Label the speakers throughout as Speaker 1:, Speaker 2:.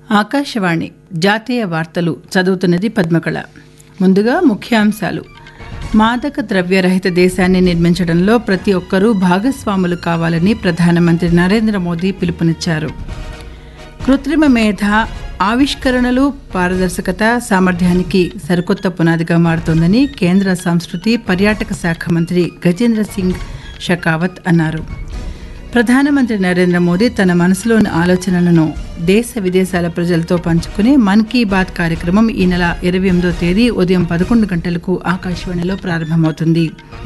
Speaker 1: ఆకాశవాణి జాతీయ వార్తలు చదువుతున్నది పద్మకళ ముందుగా ముఖ్యాంశాలు మాదక ద్రవ్యరహిత దేశాన్ని నిర్మించడంలో ప్రతి ఒక్కరూ భాగస్వాములు కావాలని ప్రధానమంత్రి నరేంద్ర మోదీ పిలుపునిచ్చారు కృత్రిమ మేధ ఆవిష్కరణలు పారదర్శకత సామర్థ్యానికి సరికొత్త పునాదిగా మారుతోందని కేంద్ర సంస్కృతి పర్యాటక శాఖ మంత్రి గజేంద్ర సింగ్ షెకావత్ అన్నారు ప్రధానమంత్రి నరేంద్ర మోదీ తన మనసులోని ఆలోచనలను దేశ విదేశాల ప్రజలతో పంచుకునే మన్ కీ బాత్ కార్యక్రమం ఈ నెల ఇరవై ఎనిమిదో తేదీ ఉదయం పదకొండు గంటలకు ఆకాశవాణిలో ప్రారంభమవుతుంది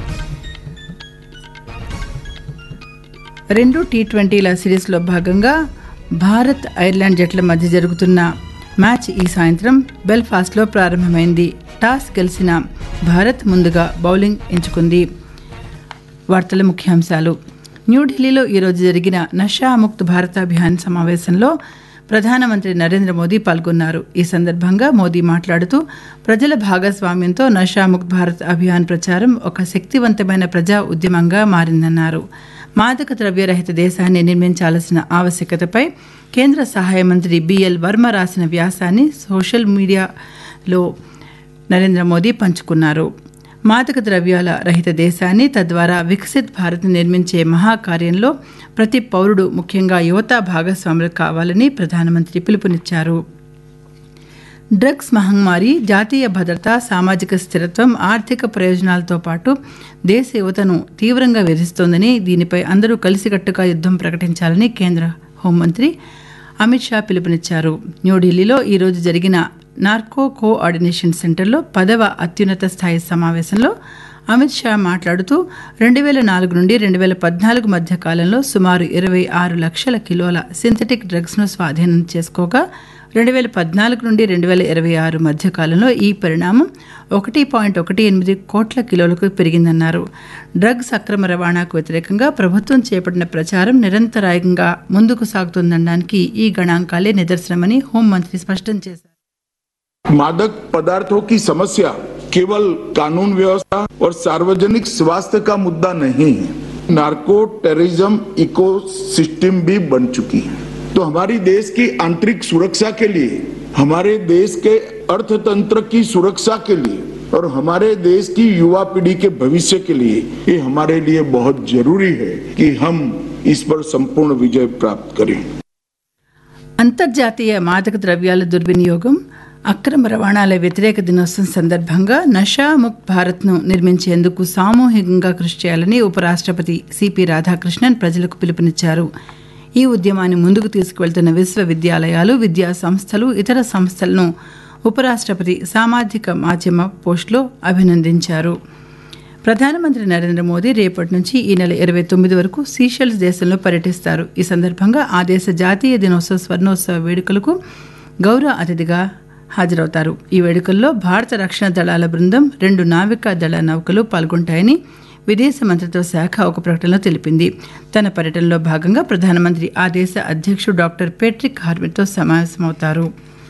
Speaker 1: రెండు టీ ట్వంటీల సిరీస్లో భాగంగా భారత్ ఐర్లాండ్ జట్ల మధ్య జరుగుతున్న మ్యాచ్ ఈ సాయంత్రం బెల్ఫాస్ట్లో ప్రారంభమైంది టాస్ గెలిచిన భారత్ ముందుగా బౌలింగ్ ఎంచుకుంది వార్తల ముఖ్యాంశాలు న్యూఢిల్లీలో ఈరోజు జరిగిన నషా ముక్త్ భారత్ అభియాన్ సమావేశంలో ప్రధానమంత్రి నరేంద్ర మోదీ పాల్గొన్నారు ఈ సందర్భంగా మోదీ మాట్లాడుతూ ప్రజల భాగస్వామ్యంతో నషాముక్త్ భారత్ అభియాన్ ప్రచారం ఒక శక్తివంతమైన ప్రజా ఉద్యమంగా మారిందన్నారు మాదక ద్రవ్యరహిత దేశాన్ని నిర్మించాల్సిన ఆవశ్యకతపై కేంద్ర సహాయ మంత్రి బిఎల్ వర్మ రాసిన వ్యాసాన్ని సోషల్ మీడియాలో నరేంద్ర మోదీ పంచుకున్నారు మాదక ద్రవ్యాల రహిత దేశాన్ని తద్వారా వికసిత్ భారత్ నిర్మించే మహాకార్యంలో ప్రతి పౌరుడు ముఖ్యంగా యువత భాగస్వాములు కావాలని ప్రధానమంత్రి పిలుపునిచ్చారు డ్రగ్స్ మహమ్మారి జాతీయ భద్రత సామాజిక స్థిరత్వం ఆర్థిక ప్రయోజనాలతో పాటు దేశ యువతను తీవ్రంగా వేధిస్తోందని దీనిపై అందరూ కలిసికట్టుగా యుద్ధం ప్రకటించాలని కేంద్ర హోంమంత్రి అమిత్ షా పిలుపునిచ్చారు న్యూఢిల్లీలో ఈరోజు జరిగిన నార్కో కోఆర్డినేషన్ సెంటర్లో పదవ అత్యున్నత స్థాయి సమావేశంలో అమిత్ షా మాట్లాడుతూ రెండు వేల నాలుగు నుండి రెండు వేల పద్నాలుగు మధ్య కాలంలో సుమారు ఇరవై ఆరు లక్షల కిలోల సింథటిక్ డ్రగ్స్ను స్వాధీనం చేసుకోగా రెండు వేల పద్నాలుగు నుండి రెండు వేల ఇరవై ఆరు మధ్య కాలంలో ఈ పరిణామం ఒకటి పాయింట్ ఒకటి ఎనిమిది కోట్ల కిలోలకు పెరిగిందన్నారు డ్రగ్స్ అక్రమ రవాణాకు వ్యతిరేకంగా ప్రభుత్వం చేపట్టిన ప్రచారం నిరంతరాయంగా ముందుకు సాగుతుందనడానికి ఈ గణాంకాలే నిదర్శనమని హోంమంత్రి స్పష్టం చేశారు
Speaker 2: मादक पदार्थों की समस्या केवल कानून व्यवस्था और सार्वजनिक स्वास्थ्य का मुद्दा नहीं है नार्को टेररिज्म इको सिस्टम भी बन चुकी है तो हमारी देश की आंतरिक सुरक्षा के लिए हमारे देश के अर्थतंत्र की सुरक्षा के लिए और हमारे देश की युवा पीढ़ी के भविष्य के लिए ये हमारे लिए बहुत जरूरी है कि हम इस पर संपूर्ण विजय प्राप्त करें
Speaker 1: అంతర్జాతీయ మాదక ద్రవ్యాల దుర్వినియోగం అక్రమ రవాణాల వ్యతిరేక దినోత్సవం సందర్భంగా నషా ముక్త్ భారత్ను నిర్మించేందుకు సామూహికంగా కృషి చేయాలని ఉపరాష్ట్రపతి సిపి రాధాకృష్ణన్ ప్రజలకు పిలుపునిచ్చారు ఈ ఉద్యమాన్ని ముందుకు తీసుకువెళ్తున్న విశ్వవిద్యాలయాలు విద్యా సంస్థలు ఇతర సంస్థలను ఉపరాష్ట్రపతి సామాజిక మాధ్యమ పోస్టులో అభినందించారు ప్రధానమంత్రి నరేంద్ర మోదీ రేపటి నుంచి ఈ నెల ఇరవై తొమ్మిది వరకు సీషెల్స్ దేశంలో పర్యటిస్తారు ఈ సందర్భంగా ఆ దేశ జాతీయ దినోత్సవ స్వర్ణోత్సవ వేడుకలకు గౌరవ అతిథిగా హాజరవుతారు ఈ వేడుకల్లో భారత రక్షణ దళాల బృందం రెండు నావికా దళ నౌకలు పాల్గొంటాయని విదేశ మంత్రిత్వ శాఖ ఒక ప్రకటనలో తెలిపింది తన పర్యటనలో భాగంగా ప్రధానమంత్రి ఆ దేశ అధ్యక్షుడు డాక్టర్ పేట్రిక్ హార్మిట్తో సమావేశమవుతారు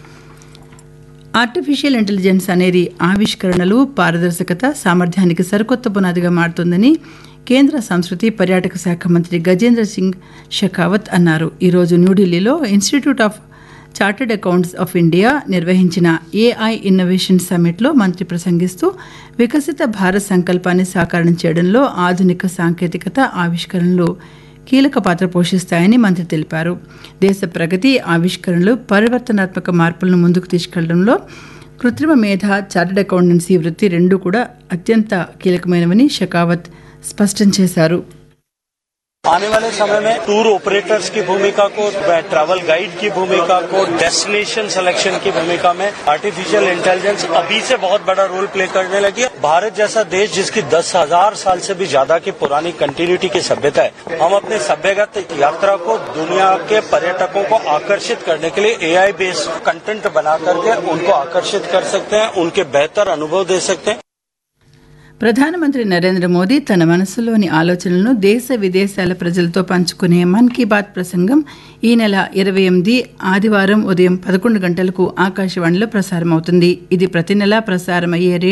Speaker 1: ఆర్టిఫిషియల్ ఇంటెలిజెన్స్ అనేది ఆవిష్కరణలు పారదర్శకత సామర్థ్యానికి సరికొత్త పునాదిగా మారుతుందని కేంద్ర సంస్కృతి పర్యాటక శాఖ మంత్రి గజేంద్ర సింగ్ షెకావత్ అన్నారు ఈరోజు న్యూఢిల్లీలో institute of chartered accounts of India నిర్వహించిన ఏఐ ఇన్నోవేషన్ సమ్మిట్లో మంత్రి ప్రసంగిస్తూ వికసిత భారత్ సంకల్పాన్ని సాకారం చేయడంలో ఆధునిక సాంకేతికత ఆవిష్కరణలు కీలక పాత్ర పోషిస్తాయని మంత్రి తెలిపారు దేశ ప్రగతి ఆవిష్కరణలు పరివర్తనాత్మక మార్పులను ముందుకు తీసుకెళ్లడంలో కృత్రిమ మేధ చార్టెడ్ అకౌంటెన్సీ వృత్తి రెండూ కూడా అత్యంత కీలకమైనవని షెకావత్ స్పష్టం చేశారు
Speaker 3: आने वाले समय में टूर ऑपरेटर्स की भूमिका को ट्रैवल गाइड की भूमिका को डेस्टिनेशन सिलेक्शन की भूमिका में आर्टिफिशियल इंटेलिजेंस अभी से बहुत बड़ा रोल प्ले करने लगी है भारत जैसा देश जिसकी दस हजार साल से भी ज्यादा की पुरानी कंटिन्यूटी की सभ्यता है हम अपने सभ्यगत यात्रा को दुनिया के पर्यटकों को आकर्षित करने के लिए एआई बेस्ड कंटेंट बना करके उनको आकर्षित कर सकते हैं उनके बेहतर अनुभव दे सकते हैं
Speaker 1: ప్రధానమంత్రి నరేంద్ర మోదీ తన మనసులోని ఆలోచనలను దేశ విదేశాల ప్రజలతో పంచుకునే మన్ కీ బాత్ ప్రసంగం ఈ నెల ఇరవై ఎనిమిది ఆదివారం ఉదయం పదకొండు గంటలకు ఆకాశవాణిలో ప్రసారమవుతుంది ఇది ప్రతి నెలా ప్రసారమయ్యే